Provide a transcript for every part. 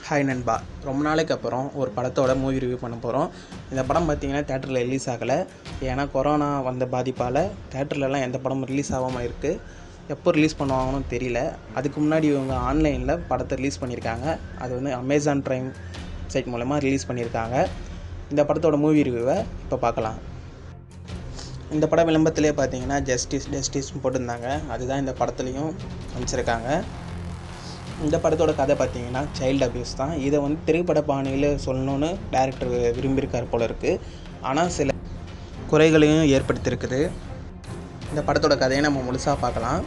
hi நண்பா ரொம்ப நாளைக்கு அப்புறம் ஒரு படத்தோட மூவி ரிவ்யூ பண்ண போகிறோம் இந்த படம் பார்த்தீங்கன்னா தேட்டரில் ரிலீஸ் ஆகலை ஏன்னா கொரோனா வந்த பாதிப்பால் தேட்டர்லலாம் எந்த படமும் ரிலீஸ் ஆகாமல் இருக்குது எப்போ ரிலீஸ் பண்ணுவாங்கன்னு தெரியல அதுக்கு முன்னாடி இவங்க ஆன்லைனில் படத்தை ரிலீஸ் பண்ணியிருக்காங்க அது வந்து அமேசான் ப்ரைம் சைட் மூலமாக ரிலீஸ் பண்ணியிருக்காங்க இந்த படத்தோட மூவி ரிவ்யூவை இப்போ பார்க்கலாம் இந்த படம் விளம்பரத்திலே பார்த்தீங்கன்னா ஜஸ்டிஸ் ஜஸ்டிஸ்னு போட்டிருந்தாங்க அதுதான் இந்த படத்துலையும் அமைச்சிருக்காங்க இந்த படத்தோட கதை பார்த்தீங்கன்னா சைல்டு அபியூஸ் தான் இதை வந்து திரைப்பட பாணியில் சொல்லணும்னு டேரக்டர் விரும்பியிருக்கார் போல இருக்குது ஆனால் சில குறைகளையும் ஏற்படுத்தியிருக்குது இந்த படத்தோட கதையை நம்ம முழுசாக பார்க்கலாம்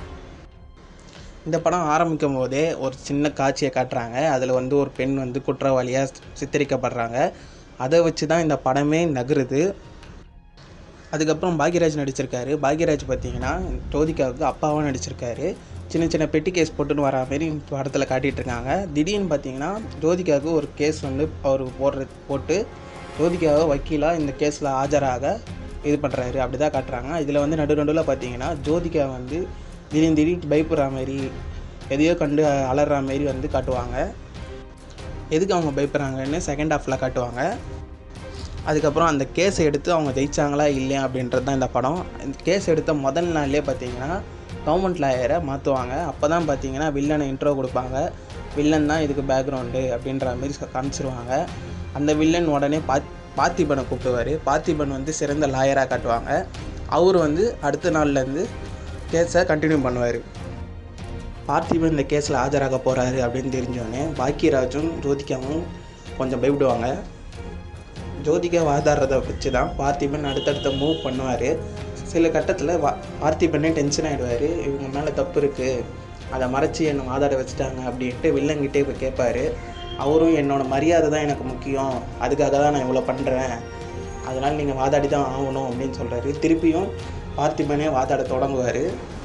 இந்த படம் ஆரம்பிக்கும் போதே ஒரு சின்ன காட்சியை காட்டுறாங்க அதில் வந்து ஒரு பெண் வந்து குற்றவாளியாக சித்தரிக்கப்படுறாங்க அதை வச்சு தான் இந்த படமே நகருது அதுக்கப்புறம் பாக்யராஜ் நடிச்சிருக்காரு பாக்யராஜ் பார்த்தீங்கன்னா ஜோதிகாவுக்கு அப்பாவாக நடிச்சிருக்காரு சின்ன சின்ன பெட்டி கேஸ் போட்டுன்னு வரா மாரி படத்தில் காட்டிகிட்டு இருக்காங்க திடீர்னு பார்த்தீங்கன்னா ஜோதிகாவுக்கு ஒரு கேஸ் வந்து அவர் போடுற போட்டு ஜோதிகாவை வக்கீலாக இந்த கேஸில் ஆஜராக இது பண்ணுறாரு அப்படி தான் காட்டுறாங்க இதில் வந்து நடு நடுவில் பார்த்தீங்கன்னா ஜோதிகா வந்து திடீர்னு திடீர்னு பயப்படுற மாதிரி எதையோ கண்டு அலற மாரி வந்து காட்டுவாங்க எதுக்கு அவங்க பயப்படுறாங்கன்னு செகண்ட் ஹாஃபில் காட்டுவாங்க அதுக்கப்புறம் அந்த கேஸை எடுத்து அவங்க ஜெயிச்சாங்களா இல்லையா அப்படின்றது தான் இந்த படம் இந்த கேஸ் எடுத்த முதல் நாள்லேயே பார்த்தீங்கன்னா கவர்மெண்ட் லாயரை மாற்றுவாங்க அப்போ தான் பார்த்தீங்கன்னா வில்லனை இன்ட்ரோ கொடுப்பாங்க வில்லன் தான் இதுக்கு பேக்ரவுண்டு அப்படின்ற மாதிரி சொ- காமிச்சிருவாங்க அந்த வில்லன் உடனே பா பார்த்திபனை கூப்பிடுவார் பார்த்திபன் வந்து சிறந்த லாயராக காட்டுவாங்க அவர் வந்து அடுத்த நாள்லேருந்து கேஸை கண்டினியூ பண்ணுவார் பார்த்திபன் இந்த கேஸில் ஆஜராக போகிறாரு அப்படின்னு தெரிஞ்சோடனே பாக்கியராஜும் ஜோதிகாவும் கொஞ்சம் பயப்படுவாங்க ஜோதிகா வாதாடுறதை வச்சு தான் பார்த்திபன் அடுத்தடுத்த மூவ் பண்ணுவார் சில கட்டத்தில் வா பார்த்திபனே டென்ஷன் ஆகிடுவார் இவங்க மேலே தப்பு இருக்குது அதை மறைச்சி என்னை வாதாட வச்சுட்டாங்க அப்படின்ட்டு வில்லங்கிட்டே போய் கேட்பாரு அவரும் என்னோட மரியாதை தான் எனக்கு முக்கியம் அதுக்காக தான் நான் இவ்வளோ பண்ணுறேன் அதனால் நீங்கள் வாதாடி தான் ஆகணும் அப்படின்னு சொல்கிறாரு திருப்பியும் பார்த்திபனே வாதாட தொடங்குவார்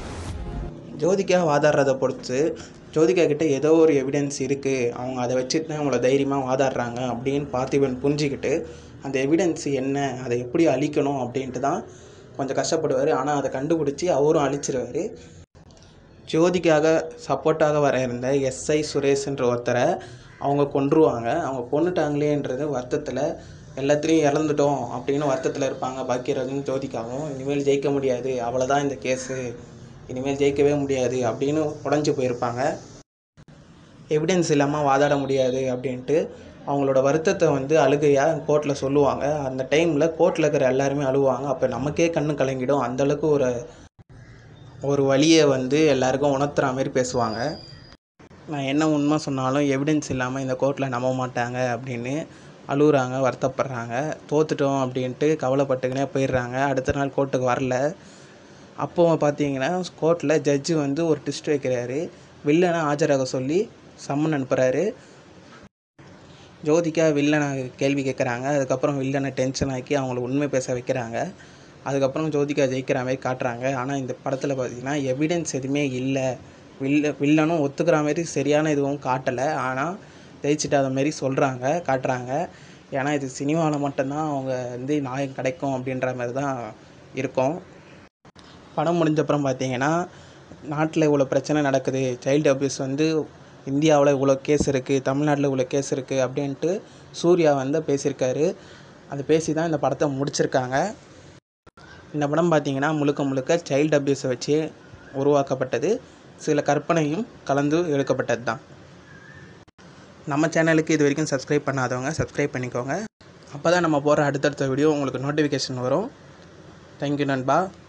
ஜோதிகா வாதாடுறதை பொறுத்து ஜோதிகா கிட்ட ஏதோ ஒரு எவிடன்ஸ் இருக்குது அவங்க அதை வச்சுட்டு தான் அவங்கள தைரியமாக வாதாடுறாங்க அப்படின்னு பார்த்திபன் புரிஞ்சுக்கிட்டு அந்த எவிடன்ஸ் என்ன அதை எப்படி அழிக்கணும் அப்படின்ட்டு தான் கொஞ்சம் கஷ்டப்படுவார் ஆனால் அதை கண்டுபிடிச்சி அவரும் அழிச்சிருவார் ஜோதிக்காக சப்போர்ட்டாக வர இருந்த எஸ்ஐ சுரேஷ்ன்ற ஒருத்தரை அவங்க கொன்றுவாங்க அவங்க கொண்டுட்டாங்களேன்றது வருத்தத்தில் எல்லாத்துலேயும் இறந்துட்டோம் அப்படின்னு வருத்தத்தில் இருப்பாங்க பாக்கியராஜும் ஜோதிகாவும் இனிமேல் ஜெயிக்க முடியாது அவ்வளோதான் இந்த கேஸு இனிமேல் ஜெயிக்கவே முடியாது அப்படின்னு உடஞ்சி போயிருப்பாங்க எவிடன்ஸ் இல்லாமல் வாதாட முடியாது அப்படின்ட்டு அவங்களோட வருத்தத்தை வந்து அழுகையாக கோர்ட்டில் சொல்லுவாங்க அந்த டைமில் கோர்ட்டில் இருக்கிற எல்லாருமே அழுவாங்க அப்போ நமக்கே கண்ணு கலங்கிடும் அந்தளவுக்கு ஒரு ஒரு வழியை வந்து எல்லாருக்கும் உணர்த்துற மாதிரி பேசுவாங்க நான் என்ன உண்மை சொன்னாலும் எவிடன்ஸ் இல்லாமல் இந்த கோர்ட்டில் நம்ப மாட்டாங்க அப்படின்னு அழுகுறாங்க வருத்தப்படுறாங்க தோத்துட்டோம் அப்படின்ட்டு கவலைப்பட்டுக்கினே போயிடுறாங்க அடுத்த நாள் கோர்ட்டுக்கு வரல அப்போ பார்த்தீங்கன்னா கோர்ட்டில் ஜட்ஜு வந்து ஒரு ட்விஸ்ட் வைக்கிறாரு வில்லனை ஆஜராக சொல்லி சம்மன் அனுப்புகிறாரு ஜோதிகா வில்லனை கேள்வி கேட்குறாங்க அதுக்கப்புறம் வில்லனை டென்ஷன் ஆக்கி அவங்கள உண்மை பேச வைக்கிறாங்க அதுக்கப்புறம் ஜோதிகா ஜெயிக்கிற மாதிரி காட்டுறாங்க ஆனால் இந்த படத்தில் பார்த்தீங்கன்னா எவிடன்ஸ் எதுவுமே இல்லை வில்ல வில்லனும் ஒத்துக்கிற மாதிரி சரியான எதுவும் காட்டலை ஆனால் ஜெயிச்சிட்டாத மாரி சொல்கிறாங்க காட்டுறாங்க ஏன்னா இது சினிமாவில் மட்டும்தான் அவங்க வந்து நியாயம் கிடைக்கும் அப்படின்ற மாதிரி தான் இருக்கும் படம் முடிஞ்சப்புறம் பார்த்தீங்கன்னா நாட்டில் இவ்வளோ பிரச்சனை நடக்குது சைல்டு அபியூஸ் வந்து இந்தியாவில் இவ்வளோ கேஸ் இருக்குது தமிழ்நாட்டில் இவ்வளோ கேஸ் இருக்குது அப்படின்ட்டு சூர்யா வந்து பேசியிருக்காரு அது பேசி தான் இந்த படத்தை முடிச்சிருக்காங்க இந்த படம் பார்த்தீங்கன்னா முழுக்க முழுக்க சைல்டு அபியூஸை வச்சு உருவாக்கப்பட்டது சில கற்பனையும் கலந்து எடுக்கப்பட்டது தான் நம்ம சேனலுக்கு இது வரைக்கும் சப்ஸ்கிரைப் பண்ணாதவங்க சப்ஸ்கிரைப் பண்ணிக்கோங்க அப்போ தான் நம்ம போகிற அடுத்தடுத்த வீடியோ உங்களுக்கு நோட்டிஃபிகேஷன் வரும் தேங்க்யூ நண்பா